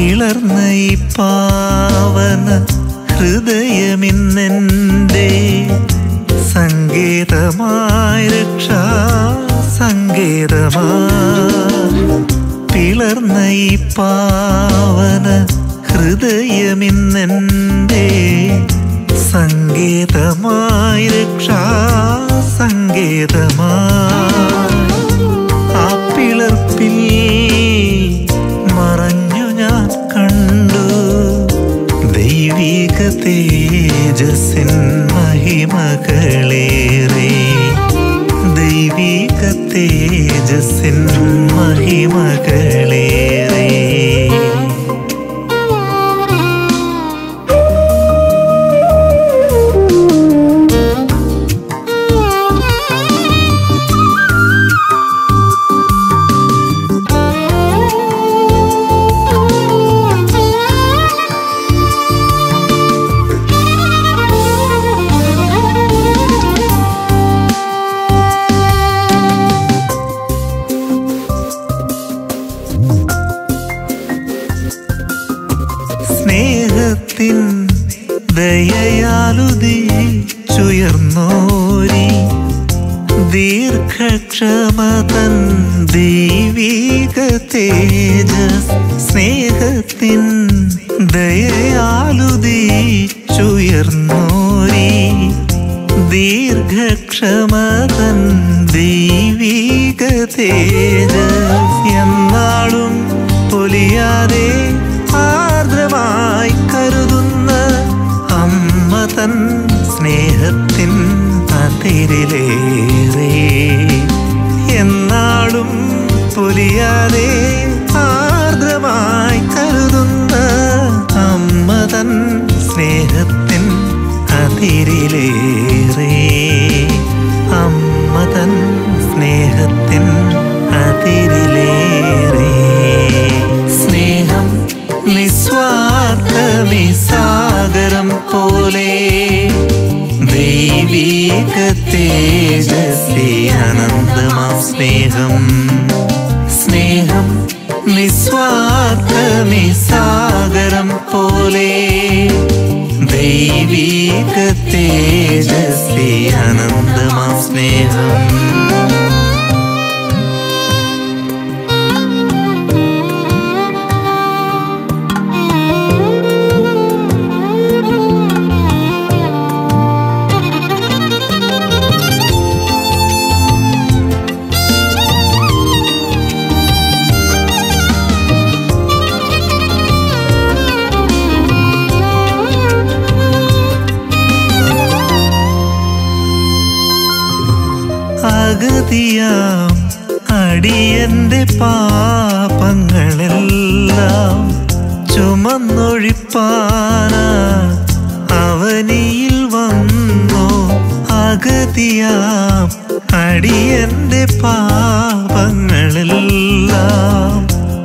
പിളർന്ന ഈ പാവന ഹൃദയമിന്നെൻ്റെ സങ്കേതമായി രക്ഷാ സങ്കേതമായി പിളർന്ന ഈ പാവന ഹൃദയമിന്നെൻ്റെ സങ്കേതമായി രക്ഷാ സങ്കേതമായി ആ പിളർപ്പിൽ മറഞ്ഞു ഞാൻ കണ്ടു ദൈവിക തേജസ്സിൻ മഹിമകളേറെ ദൈവിക തേജസ്സിൻ മഹിമകളേറെ സ്നേഹത്തിൻ ദയയാലുദീച്ചുയർന്നോരി ദീർഘക്ഷമതൻ ദൈവിക തേജസ് സ്നേഹത്തിൻ ദയയാലുദീച്ചുയർന്നോരി ദീർഘക്ഷമതൻ ദൈവിക തേജസ് എന്നാളും പൊലിയാതെ ആർദ്രമായി കരുതുന്ന അമ്മ തൻ സ്നേഹത്തിൻ അതിരിലേറെ എന്നാളും പൊലിയാതെ ആർദ്രമായി കരുതുന്ന അമ്മ തൻ സ്നേഹത്തിൻ അതിരിലേറെ അമ്മ തൻ സ്നേഹത്തിൻ അതിരിലേറെ സ്നേഹം നിസ്വാർത്ഥമി സാഗരം പോലെ ദൈവീക തേജസ്സി അനന്തമാം സ്നേഹം സ്നേഹം നിസ്വാർത്ഥമി സാഗരം പോലെ ദൈവീക തേജസ്സി അനന്തമാം സ്നേഹം അഗതിയാം അടിയന്റെ പാപങ്ങളെല്ലാം ചുമന്നൊഴിപ്പാന അവനിയിൽ വന്നു അഗതിയാം അടിയന്റെ പാപങ്ങളെല്ലാം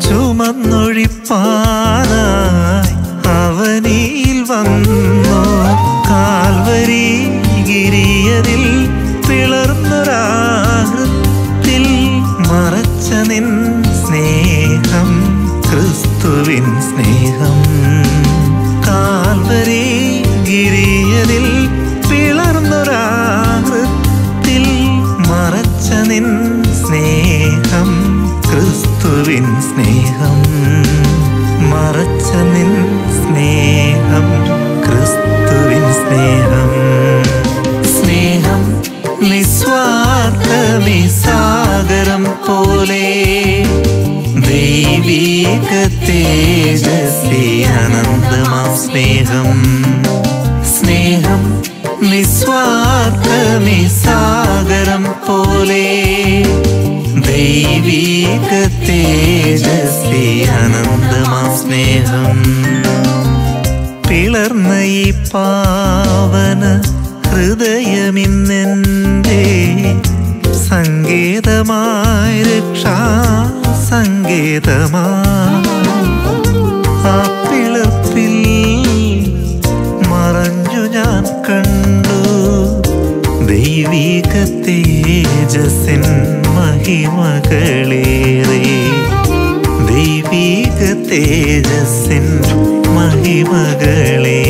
ചുമന്നൊഴിപ്പാനായി അവനിയിൽ വന്നു കാൽവരി ഗിരിയതിൽ പിളർന്നൊരാഹൃത്തിൽ മറച്ച നിൻ സ്നേഹം ക്രിസ്തുവിൻ സ്നേഹം കാൽവരി ഗിരിയതിൽ പിളർന്നൊരാഹൃത്തിൽ മറച്ച നിൻ സ്നേഹം ക്രിസ്തുവിൻ സ്നേഹം മറച്ച നിൻ സ്നേഹം ക്രിസ്തുവിൻ സ്നേഹം സ്നേഹം നിസ്വാർത്ഥമി സാഗരം പോലെ ദൈവീക തേജസ്സി അനന്തമാം സ്നേഹം സ്നേഹം നിസ്വാർത്ഥമി സാഗരം പോലെ ദൈവീക തേജസ്സി അനന്തമാം സ്നേഹം പിളർന്ന ഈ പാവന ഹൃദയമിന്നെൻ്റെ സങ്കേതമായി രക്ഷാ സങ്കേതമായി ആ പിളർപ്പിൽ മറഞ്ഞു ഞാൻ കണ്ടു ദൈവിക തേജസ്സിൻ മഹിമകളേറെ ദൈവിക തേജസ്സിൻ മഹിമകളെ